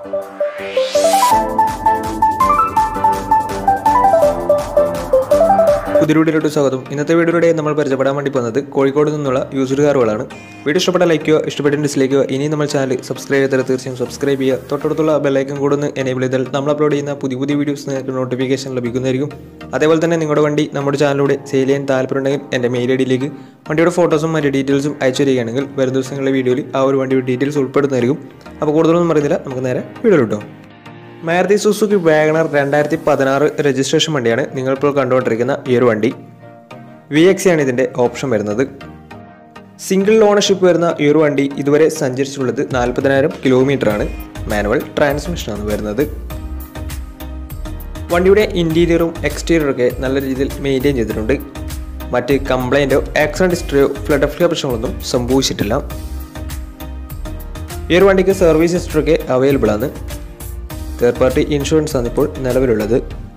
പുതിയ വീഡിയോയിലോട്ട് സ്വാഗതം ഇന്നത്തെ വീഡിയോയിലൂടെ നമ്മൾ പരിചയപ്പെടാൻ വേണ്ടി പോകുന്നത് കോഴിക്കോട് നിന്നുള്ള യൂസർ കാറുകളാണ് വീഡിയോ ഇഷ്ടപ്പെട്ട ലൈക്കോ ഇഷ്ടപ്പെട്ട ഡിസ്ലൈക്കോ ഇനി നമ്മൾ ചാനൽ സബ്സ്ക്രൈബ് ചെയ്താൽ തീർച്ചയായും സബ്സ്ക്രൈബ് ചെയ്യുക തൊട്ടടുത്തുള്ള ബെല്ലൈക്കൻ കൂടെ ഒന്ന് എനേബിൾ ചെയ്താൽ നമ്മൾ അപ്ലോഡ് ചെയ്യുന്ന പുതിയ പുതിയ വീഡിയോസ് നിങ്ങൾക്ക് നോട്ടിഫിക്കേഷൻ ലഭിക്കുന്നതായിരിക്കും അതേപോലെ തന്നെ നിങ്ങളുടെ വണ്ടി നമ്മുടെ ചാനലിലൂടെ സെയിൽ ചെയ്യാൻ താല്പര്യമുണ്ടെങ്കിൽ എൻ്റെ മെയിൽ ഐ ഡിയിലേക്ക് വണ്ടിയുടെ ഫോട്ടോസും മറ്റു ഡീറ്റെയിൽസും അയച്ചു തരികയാണെങ്കിൽ വരും ദിവസങ്ങളിലെ വീഡിയോയിൽ ആ ഒരു വണ്ടിയുടെ ഡീറ്റെയിൽസ് ഉൾപ്പെടുന്നതായിരിക്കും അപ്പോൾ കൂടുതലൊന്നും പറയുന്നില്ല നമുക്ക് നേരെ വീഡിയോ കിട്ടും മാരുതി സുസുക്കി വാഗണർ രണ്ടായിരത്തി പതിനാറ് രജിസ്ട്രേഷൻ വണ്ടിയാണ് നിങ്ങളിപ്പോൾ കണ്ടുകൊണ്ടിരിക്കുന്ന ഈ ഒരു വണ്ടി വി എക്സ് ആണ് ഇതിൻ്റെ ഓപ്ഷൻ വരുന്നത് സിംഗിൾ ഓണർഷിപ്പ് വരുന്ന ഈ ഒരു വണ്ടി ഇതുവരെ സഞ്ചരിച്ചിട്ടുള്ളത് നാൽപ്പതിനായിരം കിലോമീറ്റർ ആണ് മാനുവൽ ട്രാൻസ്മിഷനാണ് വരുന്നത് വണ്ടിയുടെ ഇൻറ്റീരിയറും എക്സ്റ്റീരിയറും ഒക്കെ നല്ല രീതിയിൽ മെയിൻറ്റെയിൻ ചെയ്തിട്ടുണ്ട് മറ്റ് കംപ്ലൈൻറ്റോ ആക്സിഡൻറ്റ് ഹിസ്റ്ററിയോ ഫ്ലഡ് ഓഫ് പ്രശ്നങ്ങളൊന്നും സംഭവിച്ചിട്ടില്ല ഈ ഒരു വണ്ടിക്ക് സർവീസ് ഹിസ്റ്ററി ഒക്കെ അവൈലബിൾ ആണ് തേർഡ് പാർട്ടി ഇൻഷുറൻസ് ആണ് ഇപ്പോൾ നിലവിലുള്ളത്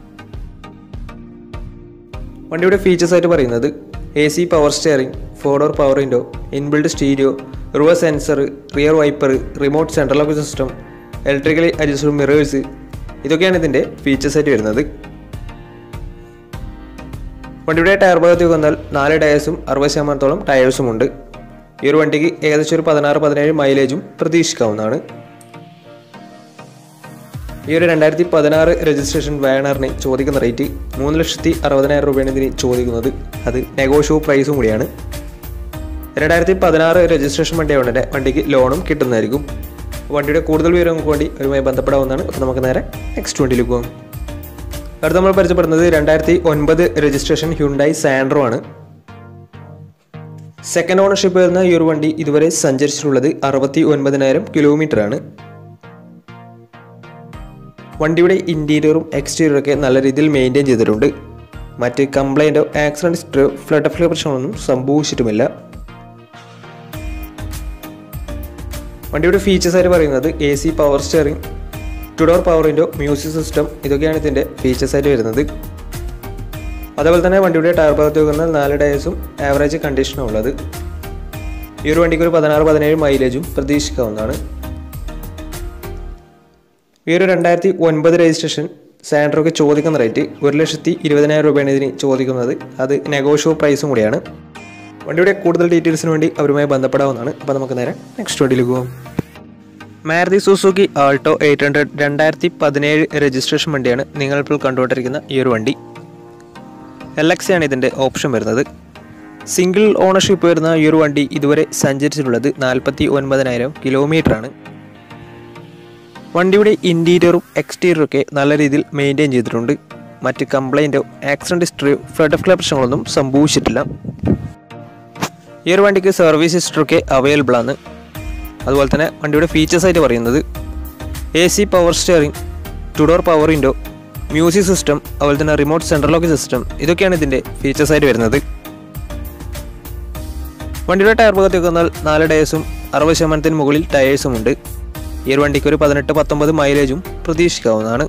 വണ്ടിയുടെ ഫീച്ചേഴ്സ് ആയിട്ട് പറയുന്നത് A C power steering four door power window inbuilt stereo reverse sensor rear wiper remote central lock system electrically adjustable mirrors ഇതൊക്കെയാണ് ഇതിൻ്റെ ഫീച്ചേഴ്സ് ആയിട്ട് വരുന്നത് വണ്ടിയുടെ ടയർ ഭാഗത്തേക്ക് വന്നാൽ നാല് ടയേഴ്സും അറുപത് ശതമാനത്തോളം ടയേഴ്സും ഉണ്ട് ഈ ഒരു വണ്ടിക്ക് ഏകദേശം ഒരു പതിനാറ് പതിനേഴ് മൈലേജും പ്രതീക്ഷിക്കാവുന്നതാണ് ഈ ഒരു രണ്ടായിരത്തി പതിനാറ് രജിസ്ട്രേഷൻ വാഗണറിന് ചോദിക്കുന്ന റേറ്റ് മൂന്ന് ലക്ഷത്തി അറുപതിനായിരം രൂപയാണ് ഇതിന് ചോദിക്കുന്നത് അത് നെഗോഷ്യോ പ്രൈസും കൂടിയാണ് രണ്ടായിരത്തി പതിനാറ് രജിസ്ട്രേഷൻ വണ്ടിയാവുന്ന തന്നെ വണ്ടിക്ക് ലോണും കിട്ടുന്നതായിരിക്കും വണ്ടിയുടെ കൂടുതൽ വിവരങ്ങൾക്ക് വേണ്ടി അവരുമായി ബന്ധപ്പെടാവുന്നതാണ് അപ്പോൾ നമുക്ക് നേരെ നെക്സ്റ്റ് വണ്ടിയിലേക്ക് പോകാം അടുത്ത നമ്മൾ പരിചയപ്പെടുന്നത് രണ്ടായിരത്തി ഒൻപത് രജിസ്ട്രേഷൻ ഹ്യുണ്ടായി സാൻഡ്രോ ആണ് സെക്കൻഡ് ഓണർഷിപ്പ് വരുന്ന ഈ ഒരു വണ്ടി ഇതുവരെ സഞ്ചരിച്ചിട്ടുള്ളത് അറുപത്തി ഒൻപതിനായിരം കിലോമീറ്റർ ആണ് വണ്ടിയുടെ ഇൻറ്റീരിയറും എക്സ്റ്റീരിയറും ഒക്കെ നല്ല രീതിയിൽ മെയിൻറ്റെയിൻ ചെയ്തിട്ടുണ്ട് മറ്റ് കംപ്ലൈൻറ്റോ ആക്സിഡൻറ്റ് ഹിസ്റ്ററിയോ ഫ്ലഡ് ഓഫ് പ്രശ്നങ്ങളൊന്നും സംഭവിച്ചിട്ടുമില്ല വണ്ടിയുടെ ഫീച്ചേഴ്സ് ആയിട്ട് പറയുന്നത് A C power steering two door power window music system ഇതൊക്കെയാണ് ഇതിൻ്റെ ഫീച്ചേഴ്സ് ആയിട്ട് വരുന്നത് അതേപോലെ തന്നെ വണ്ടിയുടെ ടയർ ഭാഗത്ത് വെക്കുന്ന നാല് ടയേഴ്സും ആവറേജ് കണ്ടീഷനും ഉള്ളത് ഈ ഒരു വണ്ടിക്ക് ഒരു പതിനാറ് പതിനേഴ് മൈലേജും പ്രതീക്ഷിക്കാവുന്നതാണ് ഈ ഒരു രണ്ടായിരത്തി ഒൻപത് രജിസ്ട്രേഷൻ സാൻഡ്രോക്ക് ചോദിക്കുന്ന റേറ്റ് ഒരു ലക്ഷത്തി ഇരുപതിനായിരം രൂപയാണ് ഇതിന് ചോദിക്കുന്നത് അത് നെഗോഷ്യോ പ്രൈസും കൂടിയാണ് വണ്ടിയുടെ കൂടുതൽ ഡീറ്റെയിൽസിന് വേണ്ടി അവരുമായി ബന്ധപ്പെടാവുന്നതാണ് അപ്പോൾ നമുക്ക് നേരെ നെക്സ്റ്റ് വണ്ടിയിലേക്ക് പോകാം Maruti Suzuki Alto eight hundred രണ്ടായിരത്തി പതിനേഴ് രജിസ്ട്രേഷൻ വണ്ടിയാണ് നിങ്ങളിപ്പോൾ കണ്ടുകൊണ്ടിരിക്കുന്ന ഈ ഒരു വണ്ടി എൽ എക്സ് ആണ് ഇതിൻ്റെ ഓപ്ഷൻ വരുന്നത് സിംഗിൾ ഓണർഷിപ്പ് വരുന്ന ഈ ഒരു വണ്ടി ഇതുവരെ സഞ്ചരിച്ചിട്ടുള്ളത് നാൽപ്പത്തി ഒൻപതിനായിരം കിലോമീറ്റർ ആണ് വണ്ടിയുടെ ഇൻറ്റീരിയറും എക്സ്റ്റീരിയറും ഒക്കെ നല്ല രീതിയിൽ മെയിൻറ്റെയിൻ ചെയ്തിട്ടുണ്ട് മറ്റ് കംപ്ലൈൻറ്റോ ആക്സിഡൻറ്റ് ഹിസ്റ്ററിയോ ഫ്ലഡ് ഓഫ് പ്രശ്നങ്ങളൊന്നും സംഭവിച്ചിട്ടില്ല ഈ ഒരു വണ്ടിക്ക് സർവീസ് ഹിസ്റ്ററി ഒക്കെ അവൈലബിൾ ആണ് അതുപോലെ തന്നെ വണ്ടിയുടെ ഫീച്ചേഴ്സ് ആയിട്ട് പറയുന്നത് A C power steering two door power window music system അതുപോലെ തന്നെ റിമോട്ട് സെൻട്രൽ ലോക്ക് സിസ്റ്റം ഇതൊക്കെയാണ് ഇതിൻ്റെ ഫീച്ചേഴ്സ് ആയിട്ട് വരുന്നത് വണ്ടിയുടെ ടയർ ഭാഗത്തേക്ക് വന്നാൽ നാല് ടയേഴ്സും അറുപത് ശതമാനത്തിന് മുകളിൽ ടയേഴ്സും ഉണ്ട് ഈ ഒരു വണ്ടിക്ക് ഒരു പതിനെട്ട് പത്തൊമ്പത് മൈലേജും പ്രതീക്ഷിക്കാവുന്നതാണ്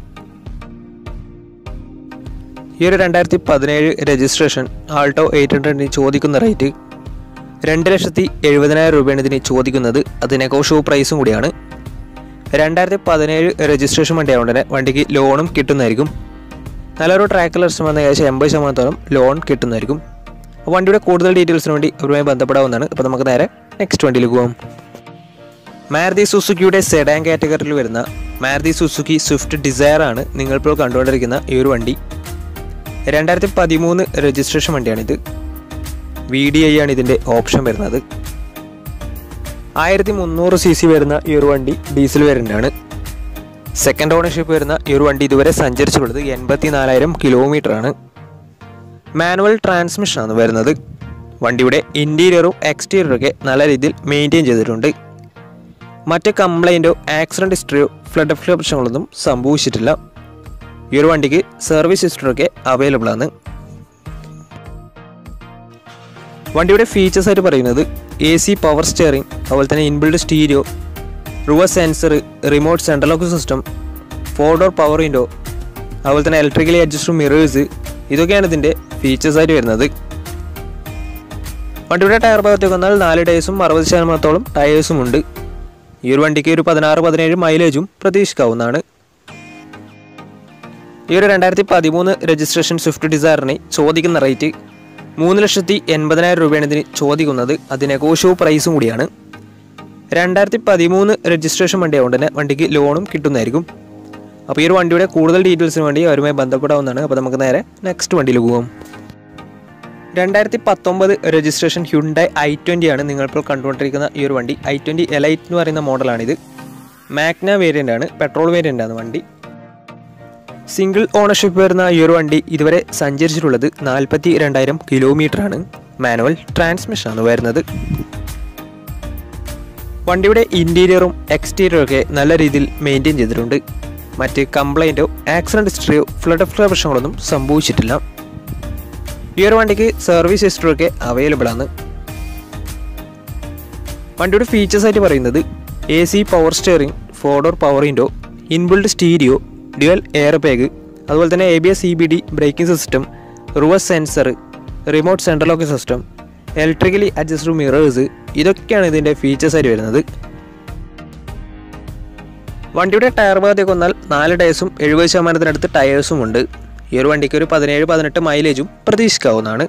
ഈ ഒരു രണ്ടായിരത്തി പതിനേഴ് രജിസ്ട്രേഷൻ ആൾട്ടോ എയ്റ്റ് ഹൺഡ്രഡിന് ചോദിക്കുന്ന റേറ്റ് രണ്ട് ലക്ഷത്തി എഴുപതിനായിരം രൂപയാണ് ഇതിന് ചോദിക്കുന്നത് അത് നെഗോഷ്യോ പ്രൈസും കൂടിയാണ് രണ്ടായിരത്തി പതിനേഴ് രജിസ്ട്രേഷൻ വണ്ടി ആയതുകൊണ്ട് തന്നെ വണ്ടിക്ക് ലോണും കിട്ടുന്നതായിരിക്കും നല്ലൊരു ട്രാക്കിൽ ലക്ഷം വന്ന ഏകദേശം എൺപത് ശതമാനത്തോളം ലോൺ കിട്ടുന്നതായിരിക്കും അപ്പോൾ വണ്ടിയുടെ കൂടുതൽ ഡീറ്റെയിൽസിന് വേണ്ടി അവരുമായി ബന്ധപ്പെടാവുന്നതാണ് അപ്പോൾ നമുക്ക് നേരെ നെക്സ്റ്റ് വണ്ടിയിലേക്ക് പോകാം മാരുതി സുസുക്കിയുടെ സെഡാൻ കാറ്റഗറിയിൽ വരുന്ന മാരുതി സുസുക്കി സ്വിഫ്റ്റ് ഡിസയർ ആണ് നിങ്ങളിപ്പോൾ കണ്ടുകൊണ്ടിരിക്കുന്ന ഈ ഒരു വണ്ടി രണ്ടായിരത്തി പതിമൂന്ന് രജിസ്ട്രേഷൻ വണ്ടിയാണിത് വി ഡി ഐ ആണ് ഇതിൻ്റെ ഓപ്ഷൻ വരുന്നത് ആയിരത്തി മുന്നൂറ് സി സി വരുന്ന ഈ ഒരു വണ്ടി ഡീസൽ വേരിയൻ്റ് ആണ് സെക്കൻഡ് ഓണർഷിപ്പ് വരുന്ന ഈ ഒരു വണ്ടി ഇതുവരെ സഞ്ചരിച്ചിട്ടുള്ളത് എൺപത്തി നാലായിരം കിലോമീറ്റർ ആണ് മാനുവൽ ട്രാൻസ്മിഷനാണ് വരുന്നത് വണ്ടിയുടെ ഇൻറ്റീരിയറും എക്സ്റ്റീരിയറും ഒക്കെ നല്ല രീതിയിൽ മെയിൻറ്റെയിൻ ചെയ്തിട്ടുണ്ട് മറ്റ് കംപ്ലൈൻറ്റോ ആക്സിഡൻറ്റ് ഹിസ്റ്ററിയോ ഫ്ലഡ് ഓഫ് പ്രശ്നങ്ങളൊന്നും സംഭവിച്ചിട്ടില്ല ഈ ഒരു വണ്ടിക്ക് സർവീസ് ഹിസ്റ്ററിയൊക്കെ അവൈലബിൾ ആണ് വണ്ടിയുടെ ഫീച്ചേഴ്സ് ആയിട്ട് പറയുന്നത് എ സി പവർ സ്റ്റിയറിംഗ് അതുപോലെ തന്നെ inbuilt stereo reverse sensor remote central lock system four door power window അതുപോലെ തന്നെ ഇലക്ട്രിക്കലി അഡ്ജസ്റ്റ് മിറേഴ്സ് ഇതൊക്കെയാണ് ഇതിൻ്റെ ഫീച്ചേഴ്സ് ആയിട്ട് വരുന്നത് വണ്ടിയുടെ ടയർ ഭാഗത്തേക്ക് വന്നാൽ നാല് ടയേഴ്സും അറുപത് ശതമാനത്തോളം ടയേഴ്സും ഉണ്ട് ഈ ഒരു വണ്ടിക്ക് ഒരു പതിനാറ് പതിനേഴ് മൈലേജും പ്രതീക്ഷിക്കാവുന്നതാണ് ഈ ഒരു രണ്ടായിരത്തി പതിമൂന്ന് രജിസ്ട്രേഷൻ സ്വിഫ്റ്റ് ഡിസയറിന് ചോദിക്കുന്ന റേറ്റ് മൂന്ന് ലക്ഷത്തി എൺപതിനായിരം രൂപയാണ് ഇതിന് ചോദിക്കുന്നത് അത് നെഗോഷ്യബിൾ പ്രൈസും കൂടിയാണ് രണ്ടായിരത്തി പതിമൂന്ന് രജിസ്ട്രേഷൻ വണ്ടി ആയതുകൊണ്ട് തന്നെ വണ്ടിക്ക് ലോണും കിട്ടുന്നതായിരിക്കും അപ്പോൾ ഈ ഒരു വണ്ടിയുടെ കൂടുതൽ ഡീറ്റെയിൽസിന് വേണ്ടി അവരുമായി ബന്ധപ്പെടാവുന്നതാണ് അപ്പോൾ നമുക്ക് നേരെ നെക്സ്റ്റ് വണ്ടിയിൽ പോകാം രണ്ടായിരത്തി പത്തൊമ്പത് രജിസ്ട്രേഷൻ ഹ്യുണ്ടായി ഐ ട്വൻ്റി ആണ് നിങ്ങളിപ്പോൾ കണ്ടുകൊണ്ടിരിക്കുന്ന ഈ ഒരു വണ്ടി ഐ ട്വൻ്റി എലൈറ്റ് എന്ന് പറയുന്ന മോഡലാണിത് മാഗ്ന വേരിയൻ്റ് ആണ് പെട്രോൾ വേരിയൻ്റ് ആണ് വണ്ടി സിംഗിൾ ഓണർഷിപ്പ് വരുന്ന ഈ ഒരു വണ്ടി ഇതുവരെ സഞ്ചരിച്ചിട്ടുള്ളത് നാൽപ്പത്തി രണ്ടായിരം കിലോമീറ്ററാണ് മാനുവൽ ട്രാൻസ്മിഷനാണ് വരുന്നത് വണ്ടിയുടെ ഇൻറ്റീരിയറും എക്സ്റ്റീരിയറും ഒക്കെ നല്ല രീതിയിൽ മെയിൻറ്റെയിൻ ചെയ്തിട്ടുണ്ട് മറ്റ് കംപ്ലൈൻറ്റോ ആക്സിഡൻറ്റ് ഹിസ്റ്ററിയോ ഫ്ലഡ് ഫ്ലഡ് പ്രശ്നങ്ങളൊന്നും സംഭവിച്ചിട്ടില്ല ഈ ഒരു വണ്ടിക്ക് സർവീസ് ഹിസ്റ്ററി ഒക്കെ അവൈലബിൾ ആണ് വണ്ടിയുടെ ഫീച്ചേഴ്സ് ആയിട്ട് പറയുന്നത് A C power steering four door power window inbuilt stereo dual airbag അതുപോലെ തന്നെ A B S E B D braking system reverse sensor remote central locking system electrically adjusted mirrors ഇതൊക്കെയാണ് ഇതിൻ്റെ features ആയിട്ട് വരുന്നത് വണ്ടിയുടെ tyre ഭാഗത്തേക്ക് വന്നാൽ നാല് ടയേഴ്സും എഴുപത് ശതമാനത്തിനടുത്ത് ടയേഴ്സും ഉണ്ട് ഈ ഒരു വണ്ടിക്ക് ഒരു പതിനേഴ് പതിനെട്ട് മൈലേജും പ്രതീക്ഷിക്കാവുന്നതാണ്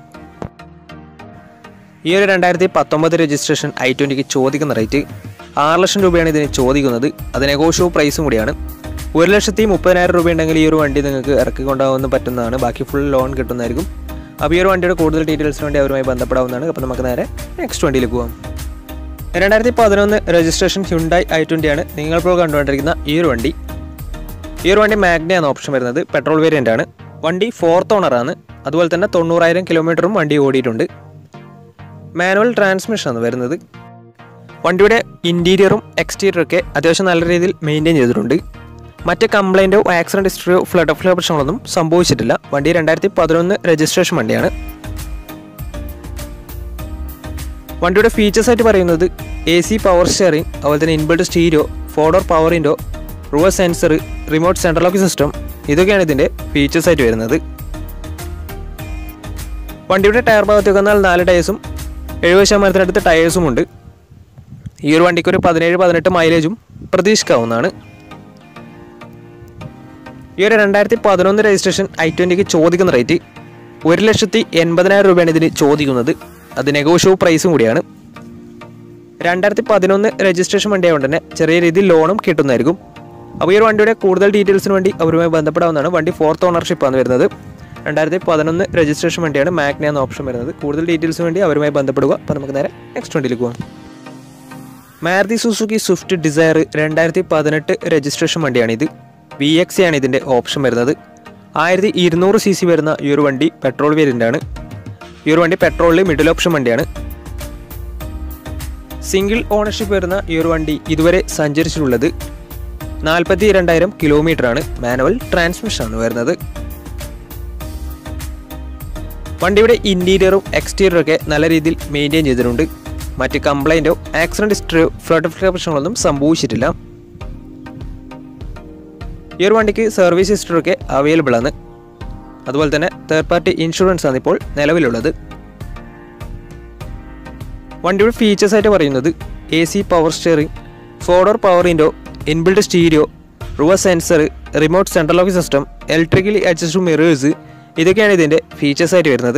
ഈ ഒരു രണ്ടായിരത്തി പത്തൊമ്പത് രജിസ്ട്രേഷൻ ഐ ട്വൻറ്റിക്ക് ചോദിക്കുന്ന റേറ്റ് ആറ് ലക്ഷം രൂപയാണ് ഇതിന് ചോദിക്കുന്നത് അത് നെഗോഷ്യബിൾ പ്രൈസും കൂടിയാണ് ഒരു ലക്ഷത്തി മുപ്പതിനായിരം രൂപ ഉണ്ടെങ്കിൽ ഈ ഒരു വണ്ടി നിങ്ങൾക്ക് ഇറക്കി കൊണ്ടുപോകാൻ പറ്റുന്നതാണ് ബാക്കി ഫുൾ ലോൺ കിട്ടുന്നതായിരിക്കും അപ്പോൾ ഈ ഒരു വണ്ടിയുടെ കൂടുതൽ ഡീറ്റെയിൽസിന് വേണ്ടി അവരുമായി ബന്ധപ്പെടാവുന്നതാണ് അപ്പോൾ നമുക്ക് നേരെ നെക്സ്റ്റ് വണ്ടിയിലേക്ക് പോകാം രണ്ടായിരത്തി പതിനൊന്ന് രജിസ്ട്രേഷൻ ഹ്യുണ്ടായി ഐ ട്വൻ്റി ആണ് നിങ്ങളിപ്പോൾ കണ്ടുകൊണ്ടിരിക്കുന്ന ഈ ഒരു വണ്ടി ഈ ഒരു വണ്ടി മാഗ്നയാണ് ഓപ്ഷൻ വരുന്നത് പെട്രോൾ വേരിയൻ്റ് ആണ് വണ്ടി ഫോർത്ത് ഓണറാണ് അതുപോലെ തന്നെ തൊണ്ണൂറായിരം കിലോമീറ്ററും വണ്ടി ഓടിയിട്ടുണ്ട് മാനുവൽ ട്രാൻസ്മിഷനാണ് വരുന്നത് വണ്ടിയുടെ ഇൻറ്റീരിയറും എക്സ്റ്റീരിയറും ഒക്കെ അത്യാവശ്യം നല്ല രീതിയിൽ മെയിൻറ്റെയിൻ ചെയ്തിട്ടുണ്ട് മറ്റ് കംപ്ലൈൻറ്റോ ആക്സിഡൻറ്റ് ഹിസ്റ്ററിയോ ഫ്ലഡ് ഫ്ലഡ് പ്രശ്നങ്ങളൊന്നും സംഭവിച്ചിട്ടില്ല വണ്ടി രണ്ടായിരത്തി പതിനൊന്ന് രജിസ്ട്രേഷൻ വണ്ടിയാണ് വണ്ടിയുടെ ഫീച്ചേഴ്സ് ആയിട്ട് പറയുന്നത് എ സി പവർ സ്റ്റിയറിംഗ് അതുപോലെ തന്നെ inbuilt stereo four door power window reverse sensor remote central lock system ഇതൊക്കെയാണ് ഇതിൻ്റെ ഫീച്ചേഴ്സ് ആയിട്ട് വരുന്നത് വണ്ടിയുടെ ടയർ ഭാഗത്തേക്ക് വന്നാൽ നാല് ടയേഴ്സും എഴുപത് ശതമാനത്തിനടുത്ത് ടയേഴ്സും ഉണ്ട് ഈ ഒരു വണ്ടിക്ക് ഒരു പതിനേഴ് പതിനെട്ട് മൈലേജും പ്രതീക്ഷിക്കാവുന്നതാണ് ഈ ഒരു രണ്ടായിരത്തി പതിനൊന്ന് രജിസ്ട്രേഷൻ ഐ ട്വൻറ്റിക്ക് ചോദിക്കുന്ന റേറ്റ് ഒരു ലക്ഷത്തി എൺപതിനായിരം രൂപയാണ് ഇതിന് ചോദിക്കുന്നത് അത് നെഗോഷ്യബിൾ പ്രൈസും കൂടിയാണ് രണ്ടായിരത്തി പതിനൊന്ന് രജിസ്ട്രേഷൻ വണ്ടി ആയതുകൊണ്ട് തന്നെ ചെറിയ രീതിയിൽ ലോണും കിട്ടുന്നതായിരിക്കും അപ്പോൾ ഈ ഒരു വണ്ടിയുടെ കൂടുതൽ ഡീറ്റെയിൽസിന് വേണ്ടി അവരുമായി ബന്ധപ്പെടാവുന്നതാണ് വണ്ടി ഫോർത്ത് ഓണർഷിപ്പാണ് വരുന്നത് രണ്ടായിരത്തി പതിനൊന്ന് രജിസ്ട്രേഷൻ വണ്ടിയാണ് മാഗ്ന എന്ന ഓപ്ഷൻ വരുന്നത് കൂടുതൽ ഡീറ്റെയിൽസിന് വേണ്ടി അവരുമായി ബന്ധപ്പെടുക അപ്പോൾ നമുക്ക് നേരെ നെക്സ്റ്റ് വണ്ടിയിലേക്ക് പോകാം മാരുതി സുസുക്കി സ്വിഫ്റ്റ് ഡിസയർ രണ്ടായിരത്തി പതിനെട്ട് രജിസ്ട്രേഷൻ വണ്ടിയാണിത് വി എക്സ് ആണ് ഇതിൻ്റെ ഓപ്ഷൻ വരുന്നത് ആയിരത്തി ഇരുന്നൂറ് സി സി വരുന്ന ഈ ഒരു വണ്ടി പെട്രോൾ വേരിയൻ്റ് ആണ് ഈ ഒരു വണ്ടി പെട്രോളിൽ മിഡിൽ ഓപ്ഷൻ വണ്ടിയാണ് സിംഗിൾ ഓണർഷിപ്പ് വരുന്ന ഈ ഒരു വണ്ടി ഇതുവരെ സഞ്ചരിച്ചിട്ടുള്ളത് നാൽപ്പത്തി രണ്ടായിരം കിലോമീറ്റർ ആണ് മാനുവൽ ട്രാൻസ്മിഷൻ ആണ് വരുന്നത് വണ്ടിയുടെ ഇൻറ്റീരിയറും എക്സ്റ്റീരിയറും ഒക്കെ നല്ല രീതിയിൽ മെയിൻറ്റെയിൻ ചെയ്തിട്ടുണ്ട് മറ്റ് കംപ്ലൈൻറ്റോ ആക്സിഡൻറ്റ് ഹിസ്റ്ററിയോ ഫ്ലഡ് പ്രശ്നങ്ങളൊന്നും സംഭവിച്ചിട്ടില്ല ഈ ഒരു വണ്ടിക്ക് സർവീസ് ഹിസ്റ്ററി ഒക്കെ അവൈലബിൾ ആണ് അതുപോലെ തന്നെ തേർഡ് പാർട്ടി ഇൻഷുറൻസ് ആണ് ഇപ്പോൾ നിലവിലുള്ളത് വണ്ടിയുടെ ഫീച്ചേഴ്സ് ആയിട്ട് പറയുന്നത് A C power steering four door power window inbuilt stereo reverse sensor remote central lock system electrically adjust mirrors ഇതൊക്കെയാണ് ഇതിൻ്റെ ഫീച്ചേഴ്സ് ആയിട്ട് വരുന്നത്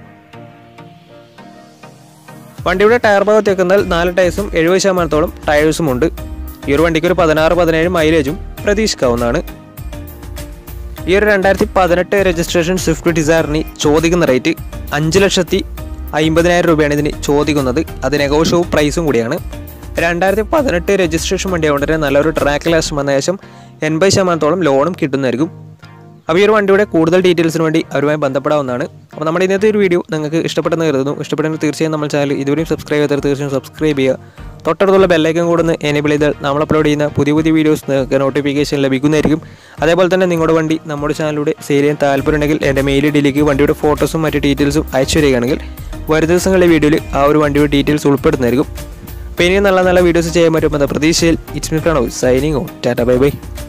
വണ്ടിയുടെ ടയർ ഭാഗത്തേക്ക് വന്നാൽ നാല് ടയേഴ്സും എഴുപത് ശതമാനത്തോളം ടയേഴ്സും ഉണ്ട് ഈ ഒരു വണ്ടിക്ക് ഒരു പതിനാറ് പതിനേഴ് മൈലേജും പ്രതീക്ഷിക്കാവുന്നതാണ് ഈ ഒരു രണ്ടായിരത്തി പതിനെട്ട് രജിസ്ട്രേഷൻ സ്വിഫ്റ്റ് ഡിസയറിന് ചോദിക്കുന്ന റേറ്റ് അഞ്ച് ലക്ഷത്തി അമ്പതിനായിരം രൂപയാണ് ഇതിന് ചോദിക്കുന്നത് അത് നെഗോഷ്യബിൾ പ്രൈസും കൂടിയാണ് രണ്ടായിരത്തി പതിനെട്ട് രജിസ്ട്രേഷൻ വണ്ടി ആയതുകൊണ്ട് തന്നെ നല്ലൊരു ട്രാക്ക് ലാസ്റ്റ് വന്ന ശേഷം എൺപത് ശതമാനത്തോളം ലോണും കിട്ടുന്നതായിരിക്കും അപ്പോൾ ഈ ഒരു വണ്ടിയുടെ കൂടുതൽ ഡീറ്റെയിൽസിന് വേണ്ടി അവരുമായി ബന്ധപ്പെടാവുന്നതാണ് അപ്പോൾ നമ്മുടെ ഇന്നത്തെ ഒരു വീഡിയോ നിങ്ങൾക്ക് ഇഷ്ടപ്പെട്ടെന്ന് കരുതുന്നു ഇഷ്ടപ്പെട്ടെങ്കിൽ തീർച്ചയായും നമ്മൾ ചാനൽ ഇതുവരെയും സബ്സ്ക്രൈബ് ചെയ്താൽ തീർച്ചയായും സബ്സ്ക്രൈബ് ചെയ്യുക തൊട്ടടുത്തുള്ള ബെല്ലൈക്കൻ കൂടെ ഒന്ന് എനേബിൾ ചെയ്താൽ നമ്മൾ അപ്ലോഡ് ചെയ്യുന്ന പുതിയ പുതിയ വീഡിയോസ് നിങ്ങൾക്ക് നോട്ടിഫിക്കേഷൻ ലഭിക്കുന്നതായിരിക്കും അതേപോലെ തന്നെ നിങ്ങളുടെ വണ്ടി നമ്മുടെ ചാനലിലൂടെ സെയിൽ ചെയ്യാൻ താല്പര്യമുണ്ടെങ്കിൽ എൻ്റെ മെയിൽ ഐഡിയിലേക്ക് വണ്ടിയുടെ ഫോട്ടോസും മറ്റ് ഡീറ്റെയിൽസും അയച്ചു തരികയാണെങ്കിൽ വരും ദിവസങ്ങളിലെ വീഡിയോയിൽ ആ ഒരു വണ്ടിയുടെ ഡീറ്റെയിൽസ് ഉൾപ്പെടുന്നതായിരിക്കും അപ്പോൾ ഇനിയും നല്ല നല്ല വീഡിയോസ് ചെയ്യാൻ പറ്റുമെന്ന പ്രതീക്ഷയിൽ it's me Pranav signing on tata bye by